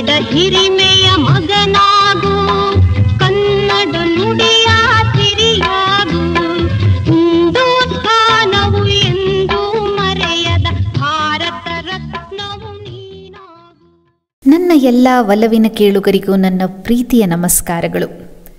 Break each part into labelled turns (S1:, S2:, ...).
S1: ಕನ್ನಡದ ಹಿರಿಮೆಯ ಮಗನಾಗು ಕನ್ನಡ ನುಡಿಯ ಸಿರಿಯಾಗು ಹಿಂದೂಸ್ಥಾನವು ಎಂದೂ ಮರೆಯದ ಭಾರತ ರತ್ನವು ನೀನಾಗು
S2: ನನ್ನ ಎಲ್ಲ ಒಲವಿನ ಕೇಳುಗರಿಗೂ ನನ್ನ ಪ್ರೀತಿಯ ನಮಸ್ಕಾರಗಳು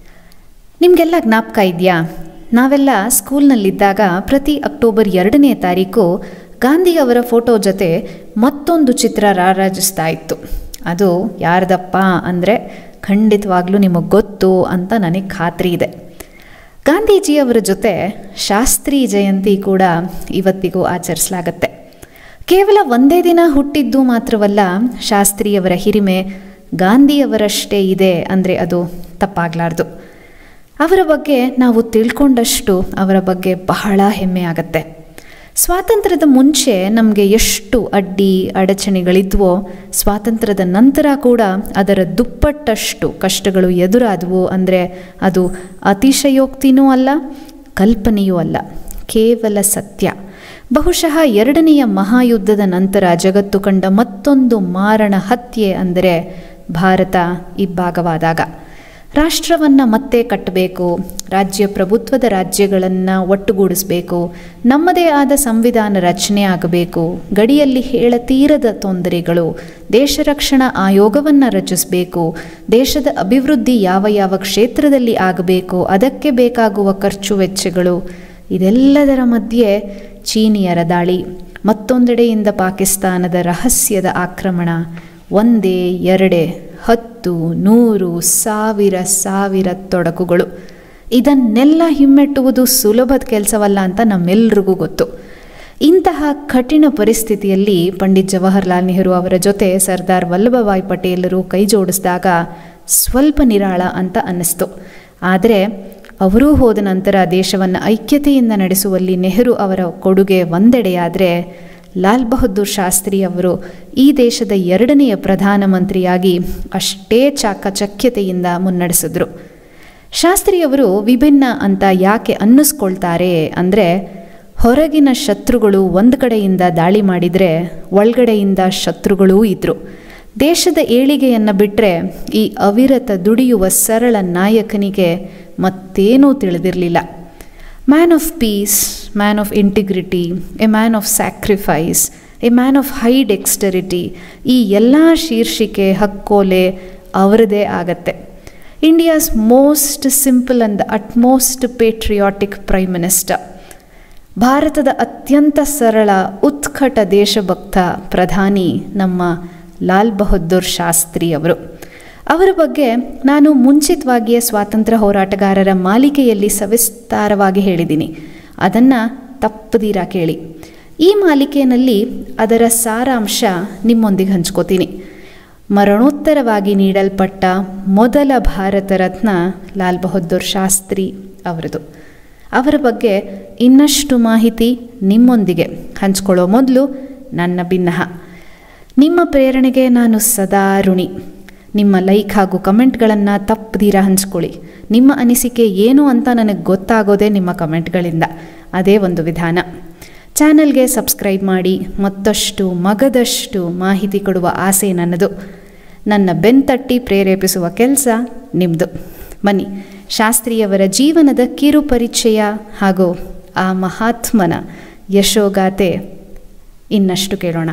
S2: ನಿಮಗೆಲ್ಲ ಜ್ಞಾಪಕ ಇದೆಯಾ ನಾವೆಲ್ಲ ಸ್ಕೂಲ್ನಲ್ಲಿದ್ದಾಗ ಪ್ರತಿ ಅಕ್ಟೋಬರ್ ಎರಡನೇ ತಾರೀಕು ಗಾಂಧಿ ಅವರ ಫೋಟೋ ಜೊತೆ ಮತ್ತೊಂದು ಚಿತ್ರ ರಾರಾಜಿಸ್ತಾ ಇತ್ತು ಅದು ಯಾರ್ದಪ್ಪ ಅಂದರೆ ಖಂಡಿತವಾಗ್ಲೂ ನಿಮಗೆ ಗೊತ್ತು ಅಂತ ನನಗೆ ಖಾತ್ರಿ ಇದೆ ಗಾಂಧೀಜಿಯವರ ಜೊತೆ ಶಾಸ್ತ್ರಿ ಜಯಂತಿ ಕೂಡ ಇವತ್ತಿಗೂ ಆಚರಿಸಲಾಗತ್ತೆ ಕೇವಲ ಒಂದೇ ದಿನ ಹುಟ್ಟಿದ್ದು ಮಾತ್ರವಲ್ಲ ಶಾಸ್ತ್ರಿಯವರ ಹಿರಿಮೆ ಗಾಂಧಿಯವರಷ್ಟೇ ಇದೆ ಅಂದರೆ ಅದು ತಪ್ಪಾಗಲಾರ್ದು ಅವರ ಬಗ್ಗೆ ನಾವು ತಿಳ್ಕೊಂಡಷ್ಟು ಅವರ ಬಗ್ಗೆ ಬಹಳ ಹೆಮ್ಮೆ ಆಗತ್ತೆ ಸ್ವಾತಂತ್ರ್ಯದ ಮುಂಚೆ ನಮಗೆ ಎಷ್ಟು ಅಡ್ಡಿ ಅಡಚಣೆಗಳಿದ್ವೋ ಸ್ವಾತಂತ್ರ್ಯದ ನಂತರ ಕೂಡ ಅದರ ದುಪ್ಪಟ್ಟಷ್ಟು ಕಷ್ಟಗಳು ಎದುರಾದವು ಅಂದರೆ ಅದು ಅತಿಶಯೋಕ್ತಿನೂ ಅಲ್ಲ ಕಲ್ಪನೆಯೂ ಅಲ್ಲ ಕೇವಲ ಸತ್ಯ ಬಹುಶಃ ಎರಡನೆಯ ಮಹಾಯುದ್ಧದ ನಂತರ ಜಗತ್ತು ಕಂಡ ಮತ್ತೊಂದು ಮಾರಣ ಹತ್ಯೆ ಅಂದರೆ ಭಾರತ ಇಬ್ಬಾಗವಾದಾಗ ರಾಷ್ಟ್ರವನ್ನು ಮತ್ತೆ ಕಟ್ಟಬೇಕು ರಾಜ್ಯ ಪ್ರಭುತ್ವದ ರಾಜ್ಯಗಳನ್ನು ಒಟ್ಟುಗೂಡಿಸಬೇಕು ನಮ್ಮದೇ ಆದ ಸಂವಿಧಾನ ರಚನೆ ಆಗಬೇಕು ಗಡಿಯಲ್ಲಿ ಹೇಳತೀರದ ತೊಂದರೆಗಳು ದೇಶ ರಕ್ಷಣಾ ಆಯೋಗವನ್ನು ರಚಿಸಬೇಕು ದೇಶದ ಅಭಿವೃದ್ಧಿ ಯಾವ ಯಾವ ಕ್ಷೇತ್ರದಲ್ಲಿ ಆಗಬೇಕು ಅದಕ್ಕೆ ಬೇಕಾಗುವ ಖರ್ಚು ವೆಚ್ಚಗಳು ಇದೆಲ್ಲದರ ಮಧ್ಯೆ ಚೀನಿಯರ ದಾಳಿ ಮತ್ತೊಂದೆಡೆಯಿಂದ ಪಾಕಿಸ್ತಾನದ ರಹಸ್ಯದ ಆಕ್ರಮಣ ಒಂದೇ ಎರಡೇ ಹತ್ತು ನೂರು ಸಾವಿರ ಸಾವಿರ ತೊಡಕುಗಳು ಇದನ್ನೆಲ್ಲ ಹಿಮ್ಮೆಟ್ಟುವುದು ಸುಲಭದ ಕೆಲಸವಲ್ಲ ಅಂತ ನಮ್ಮೆಲ್ರಿಗೂ ಗೊತ್ತು ಇಂತಹ ಕಠಿಣ ಪರಿಸ್ಥಿತಿಯಲ್ಲಿ ಪಂಡಿತ್ ಜವಾಹರ್ಲಾಲ್ ನೆಹರು ಅವರ ಜೊತೆ ಸರ್ದಾರ್ ವಲ್ಲಭಭಾಯ್ ಪಟೇಲರು ಕೈ ಜೋಡಿಸಿದಾಗ ಸ್ವಲ್ಪ ನಿರಾಳ ಅಂತ ಅನ್ನಿಸ್ತು ಆದರೆ ಅವರೂ ಹೋದ ನಂತರ ದೇಶವನ್ನು ಐಕ್ಯತೆಯಿಂದ ನಡೆಸುವಲ್ಲಿ ನೆಹರು ಅವರ ಕೊಡುಗೆ ಒಂದೆಡೆಯಾದರೆ ಲಾಲ್ ಬಹದ್ದೂರ್ ಶಾಸ್ತ್ರಿ ಅವರು ಈ ದೇಶದ ಎರಡನೆಯ ಪ್ರಧಾನಮಂತ್ರಿಯಾಗಿ ಅಷ್ಟೇ ಚಾಕಚಕ್ಯತೆಯಿಂದ ಮುನ್ನಡೆಸಿದ್ರು ಶಾಸ್ತ್ರಿಯವರು ವಿಭಿನ್ನ ಅಂತ ಯಾಕೆ ಅನ್ನಿಸ್ಕೊಳ್ತಾರೆ ಅಂದರೆ ಹೊರಗಿನ ಶತ್ರುಗಳು ಒಂದು ಕಡೆಯಿಂದ ದಾಳಿ ಮಾಡಿದರೆ ಒಳಗಡೆಯಿಂದ ಶತ್ರುಗಳೂ ಇದ್ದರು ದೇಶದ ಏಳಿಗೆಯನ್ನು ಬಿಟ್ಟರೆ ಈ ಅವಿರತ ದುಡಿಯುವ ಸರಳ ನಾಯಕನಿಗೆ ಮತ್ತೇನೂ ತಿಳಿದಿರಲಿಲ್ಲ man of peace man of integrity a man of sacrifice a man of high dexterity ಈ ಎಲ್ಲ ಶೀರ್ಷಿಕೆ ಹಕ್ಕೋಲೆ ಅವರದೇ ಆಗತ್ತೆ India's most simple and utmost patriotic prime minister ಭಾರತದ ಅತ್ಯಂತ ಸರಳ ಉತ್ಕಟ ದೇಶಭಕ್ತ ಪ್ರಧಾನಿ ನಮ್ಮ ಲಾಲ್ ಬಹದ್ದೂರ್ ಶಾಸ್ತ್ರಿ ಅವರು ಅವರ ಬಗ್ಗೆ ನಾನು ಮುಂಚಿತವಾಗಿಯೇ ಸ್ವಾತಂತ್ರ್ಯ ಹೋರಾಟಗಾರರ ಮಾಲಿಕೆಯಲ್ಲಿ ಸವಿಸ್ತಾರವಾಗಿ ಹೇಳಿದ್ದೀನಿ ಅದನ್ನು ತಪ್ಪದೀರ ಕೇಳಿ ಈ ಮಾಲಿಕೆಯಲ್ಲಿ ಅದರ ಸಾರಾಂಶ ನಿಮ್ಮೊಂದಿಗೆ ಹಂಚ್ಕೋತೀನಿ ಮರಣೋತ್ತರವಾಗಿ ನೀಡಲ್ಪಟ್ಟ ಮೊದಲ ಭಾರತ ರತ್ನ ಲಾಲ್ ಬಹದ್ದೂರ್ ಶಾಸ್ತ್ರಿ ಅವರದು ಅವರ ಬಗ್ಗೆ ಇನ್ನಷ್ಟು ಮಾಹಿತಿ ನಿಮ್ಮೊಂದಿಗೆ ಹಂಚ್ಕೊಳ್ಳೋ ಮೊದಲು ನನ್ನ ಭಿನ್ನಹ ನಿಮ್ಮ ಪ್ರೇರಣೆಗೆ ನಾನು ಸದಾ ಋಣಿ ನಿಮ್ಮ ಲೈಕ್ ಹಾಗೂ ಕಮೆಂಟ್ಗಳನ್ನು ತಪ್ಪದೀರ ಹಂಚ್ಕೊಳ್ಳಿ ನಿಮ್ಮ ಅನಿಸಿಕೆ ಏನು ಅಂತ ನನಗೆ ಗೊತ್ತಾಗೋದೇ ನಿಮ್ಮ ಕಮೆಂಟ್ಗಳಿಂದ ಅದೇ ಒಂದು ವಿಧಾನ ಚಾನಲ್ಗೆ ಸಬ್ಸ್ಕ್ರೈಬ್ ಮಾಡಿ ಮತ್ತಷ್ಟು ಮಗದಷ್ಟು ಮಾಹಿತಿ ಕೊಡುವ ಆಸೆ ನನ್ನದು ನನ್ನ ಬೆನ್ತಟ್ಟಿ ಪ್ರೇರೇಪಿಸುವ ಕೆಲಸ ನಿಮ್ಮದು ಬನ್ನಿ ಶಾಸ್ತ್ರಿಯವರ ಜೀವನದ ಕಿರು ಪರಿಚಯ ಹಾಗೂ ಆ ಮಹಾತ್ಮನ ಯಶೋಗಾಥೆ ಇನ್ನಷ್ಟು ಕೇಳೋಣ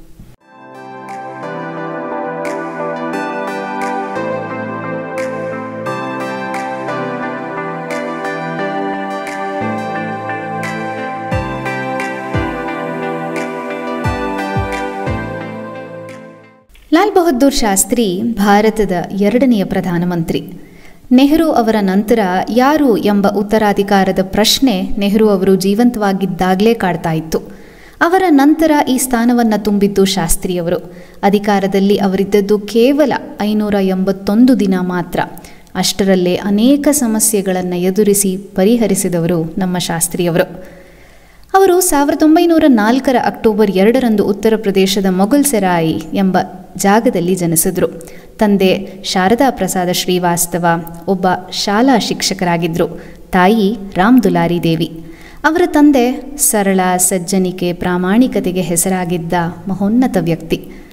S2: ಲಾಲ್ ಬಹದ್ದೂರ್ ಶಾಸ್ತ್ರಿ ಭಾರತದ ಎರಡನೆಯ ಪ್ರಧಾನಮಂತ್ರಿ ನೆಹರು ಅವರ ನಂತರ ಯಾರು ಎಂಬ ಉತ್ತರಾಧಿಕಾರದ ಪ್ರಶ್ನೆ ನೆಹರು ಅವರು ಜೀವಂತವಾಗಿದ್ದಾಗಲೇ ಕಾಡ್ತಾ ಇತ್ತು ಅವರ ನಂತರ ಈ ಸ್ಥಾನವನ್ನು ತುಂಬಿದ್ದು ಶಾಸ್ತ್ರಿಯವರು ಅಧಿಕಾರದಲ್ಲಿ ಅವರಿದ್ದದ್ದು ಕೇವಲ ಐನೂರ ಎಂಬತ್ತೊಂದು ದಿನ ಮಾತ್ರ ಅಷ್ಟರಲ್ಲೇ ಅನೇಕ ಸಮಸ್ಯೆಗಳನ್ನು ಎದುರಿಸಿ ಪರಿಹರಿಸಿದವರು ನಮ್ಮ ಶಾಸ್ತ್ರಿಯವರು ಅವರು ಸಾವಿರದ ಒಂಬೈನೂರ ನಾಲ್ಕರ ಅಕ್ಟೋಬರ್ ಎರಡರಂದು ಉತ್ತರ ಪ್ರದೇಶದ ಮೊಘಲ್ ಸೆರಾಯಿ ಎಂಬ ಜಾಗದಲ್ಲಿ ಜನಿಸಿದ್ರು ತಂದೆ ಶಾರದಾ ಪ್ರಸಾದ ಶ್ರೀವಾಸ್ತವ ಒಬ್ಬ ಶಾಲಾ ಶಿಕ್ಷಕರಾಗಿದ್ದರು ತಾಯಿ ರಾಮ್ ದುಲಾರಿ ದೇವಿ ಅವರ ತಂದೆ ಸರಳ ಸಜ್ಜನಿಕೆ ಪ್ರಾಮಾಣಿಕತೆಗೆ ಹೆಸರಾಗಿದ್ದ ಮಹೋನ್ನತ ವ್ಯಕ್ತಿ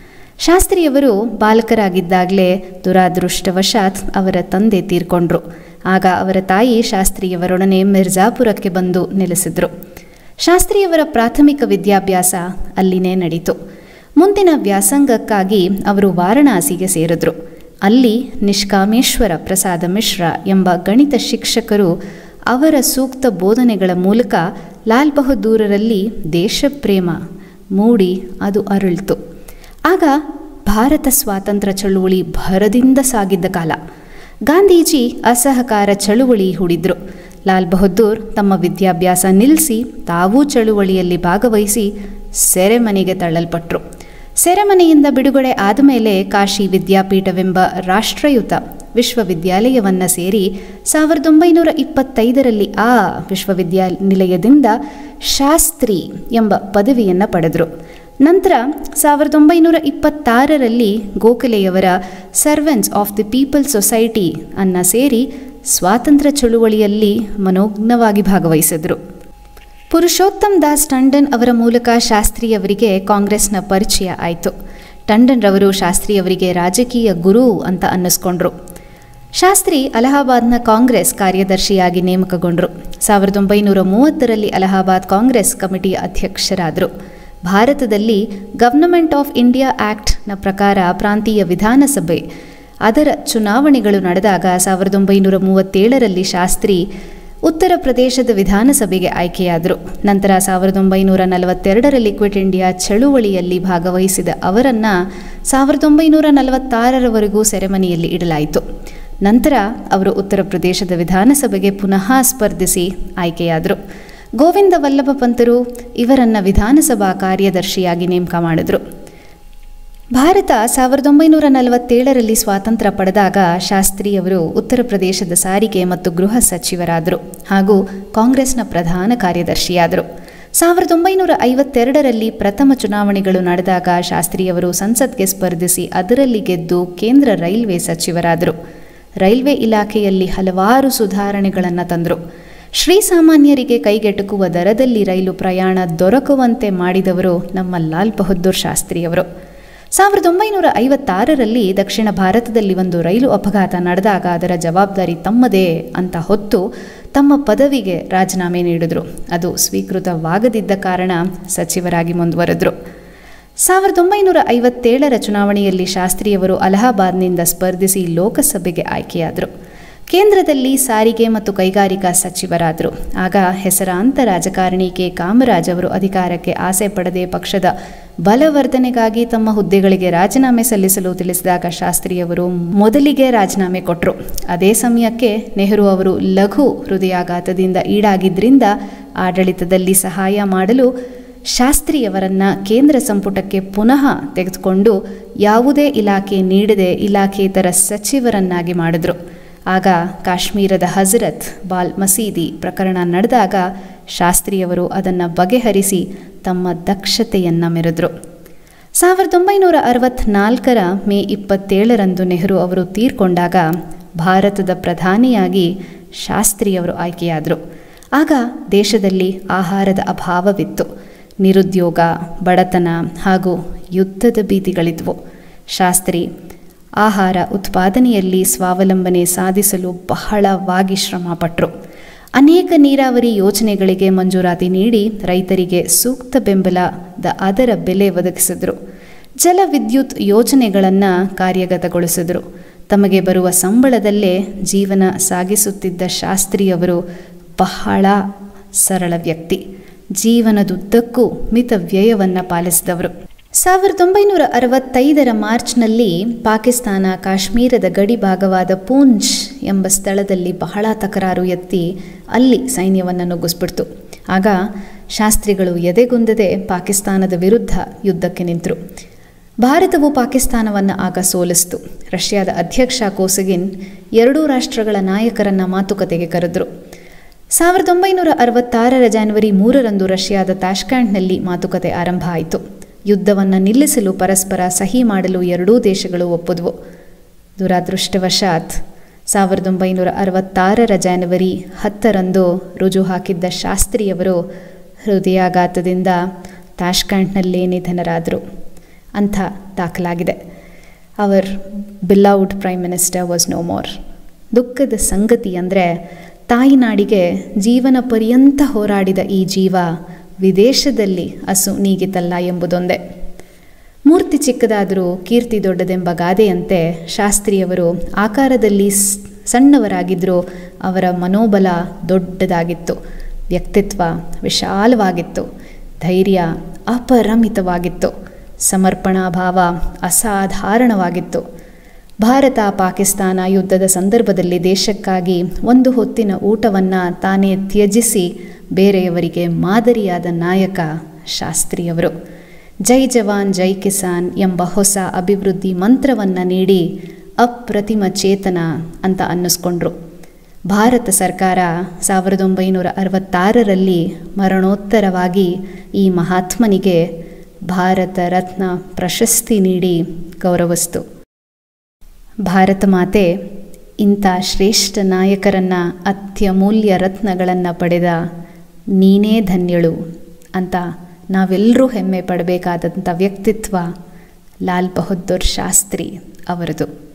S2: ಶಾಸ್ತ್ರಿಯವರು ಬಾಲಕರಾಗಿದ್ದಾಗಲೇ ದುರಾದೃಷ್ಟವಶಾತ್ ಅವರ ತಂದೆ ತೀರ್ಕೊಂಡ್ರು ಆಗ ಅವರ ತಾಯಿ ಶಾಸ್ತ್ರಿಯವರೊಡನೆ ಮಿರ್ಜಾಪುರಕ್ಕೆ ಬಂದು ನೆಲೆಸಿದ್ರು ಶಾಸ್ತ್ರಿಯವರ ಪ್ರಾಥಮಿಕ ವಿದ್ಯಾಭ್ಯಾಸ ಅಲ್ಲಿನೇ ನಡೀತು ಮುಂದಿನ ವ್ಯಾಸಂಗಕ್ಕಾಗಿ ಅವರು ವಾರಣಾಸಿಗೆ ಸೇರಿದ್ರು ಅಲ್ಲಿ ನಿಷ್ಕಾಮೇಶ್ವರ ಪ್ರಸಾದ ಮಿಶ್ರ ಎಂಬ ಗಣಿತ ಶಿಕ್ಷಕರು ಅವರ ಸೂಕ್ತ ಬೋಧನೆಗಳ ಮೂಲಕ ಲಾಲ್ ಬಹದ್ದೂರರಲ್ಲಿ ದೇಶಪ್ರೇಮ ಮೂಡಿ ಅದು ಅರಳಿತು ಆಗ ಭಾರತ ಸ್ವಾತಂತ್ರ್ಯ ಚಳುವಳಿ ಭರದಿಂದ ಸಾಗಿದ್ದ ಕಾಲ ಗಾಂಧೀಜಿ ಅಸಹಕಾರ ಚಳುವಳಿ ಹೂಡಿದ್ರು ಲಾಲ್ ಬಹದ್ದೂರ್ ತಮ್ಮ ವಿದ್ಯಾಭ್ಯಾಸ ನಿಲ್ಲಿಸಿ ತಾವೂ ಚಳುವಳಿಯಲ್ಲಿ ಭಾಗವಹಿಸಿ ಸೆರೆಮನೆಗೆ ತಳ್ಳಲ್ಪಟ್ರು ಸೆರೆಮನೆಯಿಂದ ಬಿಡುಗಡೆ ಆದಮೇಲೆ ಕಾಶಿ ವಿದ್ಯಾಪೀಠವೆಂಬ ರಾಷ್ಟ್ರಯುತ ವಿಶ್ವವಿದ್ಯಾಲಯವನ್ನು ಸೇರಿ ಸಾವಿರದ ಒಂಬೈನೂರ ಇಪ್ಪತ್ತೈದರಲ್ಲಿ ಆ ವಿಶ್ವವಿದ್ಯಾನಿಲಯದಿಂದ ಶಾಸ್ತ್ರಿ ಎಂಬ ಪದವಿಯನ್ನು ಪಡೆದರು ನಂತರ ಸಾವಿರದ ಒಂಬೈನೂರ ಇಪ್ಪತ್ತಾರರಲ್ಲಿ ಗೋಖಲೆಯವರ servants of the people society ಅನ್ನ ಸೇರಿ ಸ್ವಾತಂತ್ರ್ಯ ಚಳುವಳಿಯಲ್ಲಿ ಮನೋಜ್ಞವಾಗಿ ಭಾಗವಹಿಸಿದ್ರು ಪುರುಷೋತ್ತಮ್ ದಾಸ್ ಟಂಡನ್ ಅವರ ಮೂಲಕ ಶಾಸ್ತ್ರಿಯವರಿಗೆ ಕಾಂಗ್ರೆಸ್ನ ಪರಿಚಯ ಆಯಿತು ಟಂಡನ್ ರವರು ಶಾಸ್ತ್ರಿಯವರಿಗೆ ರಾಜಕೀಯ ಗುರು ಅಂತ ಅನ್ನಿಸ್ಕೊಂಡ್ರು ಶಾಸ್ತ್ರಿ ಅಲಹಾಬಾದ್ನ ಕಾಂಗ್ರೆಸ್ ಕಾರ್ಯದರ್ಶಿಯಾಗಿ ನೇಮಕಗೊಂಡರು ಸಾವಿರದ ಒಂಬೈನೂರ ಮೂವತ್ತರಲ್ಲಿ ಅಲಹಾಬಾದ್ ಕಾಂಗ್ರೆಸ್ ಕಮಿಟಿಯ ಅಧ್ಯಕ್ಷರಾದರು ಭಾರತದಲ್ಲಿ ಗವರ್ನಮೆಂಟ್ ಆಫ್ ಇಂಡಿಯಾ ಆ್ಯಕ್ಟ್ನ ಪ್ರಕಾರ ಪ್ರಾಂತೀಯ ವಿಧಾನಸಭೆ ಅದರ ಚುನಾವಣೆಗಳು ನಡೆದಾಗ ಸಾವಿರದ ಒಂಬೈನೂರ ಮೂವತ್ತೇಳರಲ್ಲಿ ಶಾಸ್ತ್ರಿ ಉತ್ತರ ಪ್ರದೇಶದ ವಿಧಾನಸಭೆಗೆ ಆಯ್ಕೆಯಾದರು ನಂತರ ಸಾವಿರದ ಒಂಬೈನೂರ ನಲವತ್ತೆರಡರಲ್ಲಿ ಕ್ವಿಟ್ ಇಂಡಿಯಾ ಚಳುವಳಿಯಲ್ಲಿ ಭಾಗವಹಿಸಿದ ಅವರನ್ನು ಸಾವಿರದ ಒಂಬೈನೂರ ನಲವತ್ತಾರರವರೆಗೂ ಸೆರೆಮನೆಯಲ್ಲಿ ಇಡಲಾಯಿತು ನಂತರ ಅವರು ಉತ್ತರ ಪ್ರದೇಶದ ವಿಧಾನಸಭೆಗೆ ಪುನಃ ಸ್ಪರ್ಧಿಸಿ ಆಯ್ಕೆಯಾದರು ಗೋವಿಂದ ವಲ್ಲಭ ಪಂತರು ಇವರನ್ನು ವಿಧಾನಸಭಾ ಕಾರ್ಯದರ್ಶಿಯಾಗಿ ನೇಮಕ ಮಾಡಿದರು ಭಾರತ ಸಾವಿರದ ಒಂಬೈನೂರ ನಲವತ್ತೇಳರಲ್ಲಿ ಸ್ವಾತಂತ್ರ್ಯ ಪಡೆದಾಗ ಶಾಸ್ತ್ರಿಯವರು ಉತ್ತರ ಪ್ರದೇಶದ ಸಾರಿಗೆ ಮತ್ತು ಗೃಹ ಸಚಿವರಾದರು ಹಾಗೂ ಕಾಂಗ್ರೆಸ್ನ ಪ್ರಧಾನ ಕಾರ್ಯದರ್ಶಿಯಾದರು ಸಾವಿರದ ಒಂಬೈನೂರ ಐವತ್ತೆರಡರಲ್ಲಿ ಪ್ರಥಮ ಚುನಾವಣೆಗಳು ನಡೆದಾಗ ಶಾಸ್ತ್ರಿಯವರು ಸಂಸತ್ಗೆ ಸ್ಪರ್ಧಿಸಿ ಅದರಲ್ಲಿ ಗೆದ್ದು ಕೇಂದ್ರ ರೈಲ್ವೆ ಸಚಿವರಾದರು ರೈಲ್ವೆ ಇಲಾಖೆಯಲ್ಲಿ ಹಲವಾರು ಸುಧಾರಣೆಗಳನ್ನು ತಂದರು ಶ್ರೀಸಾಮಾನ್ಯರಿಗೆ ಕೈಗೆಟುಕುವ ದರದಲ್ಲಿ ರೈಲು ಪ್ರಯಾಣ ದೊರಕುವಂತೆ ಮಾಡಿದವರು ನಮ್ಮ ಲಾಲ್ ಬಹದ್ದೂರ್ ಶಾಸ್ತ್ರಿಯವರು ಸಾವಿರದ ಒಂಬೈನೂರ ಐವತ್ತಾರರಲ್ಲಿ ದಕ್ಷಿಣ ಭಾರತದಲ್ಲಿ ಒಂದು ರೈಲು ಅಪಘಾತ ನಡೆದಾಗ ಅದರ ಜವಾಬ್ದಾರಿ ತಮ್ಮದೇ ಅಂತ ಹೊತ್ತು ತಮ್ಮ ಪದವಿಗೆ ರಾಜೀನಾಮೆ ನೀಡಿದರು ಅದು ಸ್ವೀಕೃತವಾಗದಿದ್ದ ಕಾರಣ ಸಚಿವರಾಗಿ ಮುಂದುವರೆದರು ಸಾವಿರದ ಒಂಬೈನೂರ ಐವತ್ತೇಳರ ಚುನಾವಣೆಯಲ್ಲಿ ಶಾಸ್ತ್ರಿಯವರು ಅಲಹಾಬಾದ್ನಿಂದ ಸ್ಪರ್ಧಿಸಿ ಲೋಕಸಭೆಗೆ ಆಯ್ಕೆಯಾದರು ಕೇಂದ್ರದಲ್ಲಿ ಸಾರಿಗೆ ಮತ್ತು ಕೈಗಾರಿಕಾ ಸಚಿವರಾದರು ಆಗ ಹೆಸರಾಂತ ರಾಜಕಾರಣಿ ಕೆ ಕಾಮರಾಜ್ ಅವರು ಅಧಿಕಾರಕ್ಕೆ ಆಸೆ ಪಡದೆ ಪಕ್ಷದ ಬಲವರ್ಧನೆಗಾಗಿ ತಮ್ಮ ಹುದ್ದೆಗಳಿಗೆ ರಾಜೀನಾಮೆ ಸಲ್ಲಿಸಲು ತಿಳಿಸಿದಾಗ ಶಾಸ್ತ್ರಿಯವರು ಮೊದಲಿಗೆ ರಾಜೀನಾಮೆ ಕೊಟ್ಟರು ಅದೇ ಸಮಯಕ್ಕೆ ನೆಹರು ಅವರು ಲಘು ಹೃದಯಾಘಾತದಿಂದ ಈಡಾಗಿದ್ದರಿಂದ ಆಡಳಿತದಲ್ಲಿ ಸಹಾಯ ಮಾಡಲು ಶಾಸ್ತ್ರಿಯವರನ್ನ ಕೇಂದ್ರ ಸಂಪುಟಕ್ಕೆ ಪುನಃ ತೆಗೆದುಕೊಂಡು ಯಾವುದೇ ಇಲಾಖೆ ನೀಡದೆ ಇಲಾಖೇತರ ಸಚಿವರನ್ನಾಗಿ ಮಾಡಿದ್ರು ಆಗ ಕಾಶ್ಮೀರದ ಹಜರತ್ ಬಾಲ್ ಮಸೀದಿ ಪ್ರಕರಣ ನಡೆದಾಗ ಶಾಸ್ತ್ರಿಯವರು ಅದನ್ನು ಬಗೆಹರಿಸಿ ತಮ್ಮ ದಕ್ಷತೆಯನ್ನು ಮೆರೆದರು ಸಾವಿರದ ಒಂಬೈನೂರ ಅರವತ್ನಾಲ್ಕರ ಮೇ ಇಪ್ಪತ್ತೇಳರಂದು ನೆಹರು ಅವರು ತೀರ್ಕೊಂಡಾಗ ಭಾರತದ ಪ್ರಧಾನಿಯಾಗಿ ಶಾಸ್ತ್ರಿಯವರು ಆಯ್ಕೆಯಾದರು ಆಗ ದೇಶದಲ್ಲಿ ಆಹಾರದ ಅಭಾವವಿತ್ತು ನಿರುದ್ಯೋಗ ಬಡತನ ಹಾಗೂ ಯುದ್ಧದ ಭೀತಿಗಳಿದ್ವು ಶಾಸ್ತ್ರಿ ಆಹಾರ ಉತ್ಪಾದನೆಯಲ್ಲಿ ಸ್ವಾವಲಂಬನೆ ಸಾಧಿಸಲು ಬಹಳವಾಗಿ ಶ್ರಮಪಟ್ಟರು ಅನೇಕ ನೀರಾವರಿ ಯೋಜನೆಗಳಿಗೆ ಮಂಜೂರಾತಿ ನೀಡಿ ರೈತರಿಗೆ ಸೂಕ್ತ ಬೆಂಬಲದ ಅದರ ಬೆಲೆ ಒದಗಿಸಿದರು ಜಲ ವಿದ್ಯುತ್ ಯೋಜನೆಗಳನ್ನು ಕಾರ್ಯಗತಗೊಳಿಸಿದರು ತಮಗೆ ಬರುವ ಸಂಬಳದಲ್ಲೇ ಜೀವನ ಸಾಗಿಸುತ್ತಿದ್ದ ಶಾಸ್ತ್ರಿಯವರು ಬಹಳ ಸರಳ ವ್ಯಕ್ತಿ ಜೀವನದುದ್ದಕ್ಕೂ ಮಿತ ವ್ಯಯವನ್ನು ಪಾಲಿಸಿದವರು ಸಾವಿರದ ಒಂಬೈನೂರ ಅರವತ್ತೈದರ ಮಾರ್ಚ್ನಲ್ಲಿ ಪಾಕಿಸ್ತಾನ ಕಾಶ್ಮೀರದ ಗಡಿ ಭಾಗವಾದ ಪೂಂಚ್ ಎಂಬ ಸ್ಥಳದಲ್ಲಿ ಬಹಳ ತಕರಾರು ಎತ್ತಿ ಅಲ್ಲಿ ಸೈನ್ಯವನ್ನು ನುಗ್ಗಿಸ್ಬಿಡ್ತು ಆಗ ಶಾಸ್ತ್ರಿಗಳು ಎದೆಗುಂದದೆ ಪಾಕಿಸ್ತಾನದ ವಿರುದ್ಧ ಯುದ್ಧಕ್ಕೆ ನಿಂತರು ಭಾರತವು ಪಾಕಿಸ್ತಾನವನ್ನು ಆಗ ಸೋಲಿಸಿತು ರಷ್ಯಾದ ಅಧ್ಯಕ್ಷ ಕೋಸಗಿನ್ ಎರಡೂ ರಾಷ್ಟ್ರಗಳ ನಾಯಕರನ್ನ ಮಾತುಕತೆಗೆ ಕರೆದರು ಸಾವಿರದ ಒಂಬೈನೂರ ಅರವತ್ತಾರರ ಜನವರಿ ಮೂರರಂದು ರಷ್ಯಾದ ತಾಷ್ಕ್ಯಾಂಡ್ನಲ್ಲಿ ಮಾತುಕತೆ ಆರಂಭ ಆಯಿತು ಯುದ್ಧವನ್ನು ನಿಲ್ಲಿಸಲು ಪರಸ್ಪರ ಸಹಿ ಮಾಡಲು ಎರಡೂ ದೇಶಗಳು ಒಪ್ಪಿದ್ವು ದುರಾದೃಷ್ಟವಶಾತ್ ಸಾವಿರದ ಒಂಬೈನೂರ ಅರವತ್ತಾರರ ಜನವರಿ ಹತ್ತರಂದು ರುಜು ಹಾಕಿದ್ದ ಶಾಸ್ತ್ರಿಯವರು ಹೃದಯಾಘಾತದಿಂದ ತಾಷ್ಕ್ಯಾಂಡ್ನಲ್ಲೇ ನಿಧನರಾದರು ಅಂತ ದಾಖಲಾಗಿದೆ our beloved prime minister was no more ದುಃಖದ ಸಂಗತಿ ಅಂದರೆ ತಾಯಿನಾಡಿಗೆ ಜೀವನ ಪರ್ಯಂತ ಹೋರಾಡಿದ ಈ ಜೀವ ವಿದೇಶದಲ್ಲಿ ಅಸು ನೀಗಿತಲ್ಲ ಎಂಬುದೊಂದೇ ಮೂರ್ತಿ ಚಿಕ್ಕದಾದರೂ ಕೀರ್ತಿ ದೊಡ್ಡದೆಂಬ ಗಾದೆಯಂತೆ ಶಾಸ್ತ್ರಿಯವರು ಆಕಾರದಲ್ಲಿ ಸ್- ಸಣ್ಣವರಾಗಿದ್ದರೂ ಅವರ ಮನೋಬಲ ದೊಡ್ಡದಾಗಿತ್ತು ವ್ಯಕ್ತಿತ್ವ ವಿಶಾಲವಾಗಿತ್ತು ಧೈರ್ಯ ಅಪರಿಮಿತವಾಗಿತ್ತು ಸಮರ್ಪಣಾ ಭಾವ ಅಸಾಧಾರಣವಾಗಿತ್ತು ಭಾರತ ಪಾಕಿಸ್ತಾನ ಯುದ್ಧದ ಸಂದರ್ಭದಲ್ಲಿ ದೇಶಕ್ಕಾಗಿ ಒಂದು ಹೊತ್ತಿನ ಊಟವನ್ನು ತಾನೇ ತ್ಯಜಿಸಿ ಬೇರೆಯವರಿಗೆ ಮಾದರಿಯಾದ ನಾಯಕ ಶಾಸ್ತ್ರಿಯವರು ಜೈ ಜವಾನ್ ಜೈ ಕಿಸಾನ್ ಎಂಬ ಹೊಸ ಅಭಿವೃದ್ಧಿ ಮಂತ್ರವನ್ನು ನೀಡಿ ಅಪ್ರತಿಮ ಚೇತನ ಅಂತ ಅನ್ನಿಸ್ಕೊಂಡ್ರು ಭಾರತ ಸರ್ಕಾರ ಸಾವಿರದ ಒಂಬೈನೂರ ಅರವತ್ತಾರರಲ್ಲಿ ಮರಣೋತ್ತರವಾಗಿ ಈ ಮಹಾತ್ಮನಿಗೆ ಭಾರತ ರತ್ನ ಪ್ರಶಸ್ತಿ ನೀಡಿ ಗೌರವಿಸ್ತು ಭಾರತ ಮಾತೆ ಇಂಥ ಶ್ರೇಷ್ಠ ನಾಯಕರನ್ನು ಅತ್ಯಮೂಲ್ಯ ರತ್ನಗಳನ್ನು ಪಡೆದ ನೀನೇ ಧನ್ಯಳು ಅಂತ ನಾವೆಲ್ಲರೂ ಹೆಮ್ಮೆ ಪಡಬೇಕಾದಂಥ ವ್ಯಕ್ತಿತ್ವ ಲಾಲ್ ಬಹದ್ದೂರ್ ಶಾಸ್ತ್ರಿ ಅವರದು